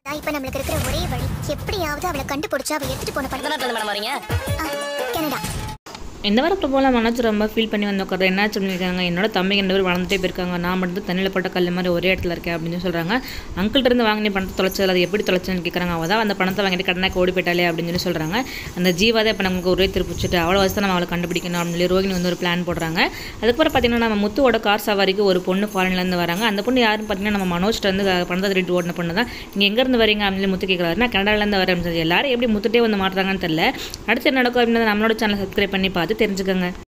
அதான் இப்ப நம்மளுக்கு இருக்கிற ஒரே வழி எப்படியாவது அவளை கண்டுபிடிச்சு அவ எடுத்துட்டு போன எந்த படம் நேரத்தில் மேடம் வரீங்க கனடா இந்த வாரம் போல மனோஜ் ரொம்ப ஃபீல் பண்ணி வந்த உட்கார என்னாச்சு பண்ணியிருக்காங்க என்னோட தம்பி ரெண்டு பேரும் வளர்ந்துட்டே போயிருக்காங்க நான் மட்டும் தண்ணியில் போட்ட கல் மாதிரி ஒரே இடத்துல இருக்கேன் அப்படின்னு சொல்கிறாங்க அங்கிள்கிட்ட இருந்து வாங்கின பணத்தை தொலைச்சது அது எப்படி தொலைச்சேன்னு கேட்குறாங்க அவள் தான் அந்த பணத்தை வாங்கிட்டு கடனாக ஓடி போயிட்டாலே அப்படின்னு சொல்லி சொல்கிறாங்க அந்த ஜீவா தான் இப்போ நமக்கு ஒரே திருப்பிச்சிட்டு அவ்வளோ வசதி நம்ம அவளை கண்டுபிடிக்கணும் அப்படின்னு சொல்லி ரோகிணி வந்து ஒரு பிளான் போடுறாங்க அதுக்கப்புறம் பார்த்தீங்கன்னா நம்ம முத்துவோட கார் சவாரிக்கு ஒரு பொண்ணு ஃபாரின்லேருந்து வராங்க அந்த பொண்ணு யாருன்னு பார்த்தீங்கன்னா நம்ம மனோஜ்ட்ட வந்து பணத்தை திருட்டு ஓடின பொண்ணு தான் நீங்கள் எங்கேருந்து வரீங்க அப்படின்னு சொல்லி முத்து கேட்குறாரு நான் கனடாலேருந்து வரேன் அப்படின்னு சொல்லி எல்லாரும் எப்படி முத்துட்டே வந்து மாட்டுறாங்கன்னு தெரியல அடுத்து என்ன நடக்கும் அப்படின்னு நம்மளோட சேனல் சப்ஸ்கிரைப் பண்ணி பார்த்து தெரிஞ்சுக்கோங்க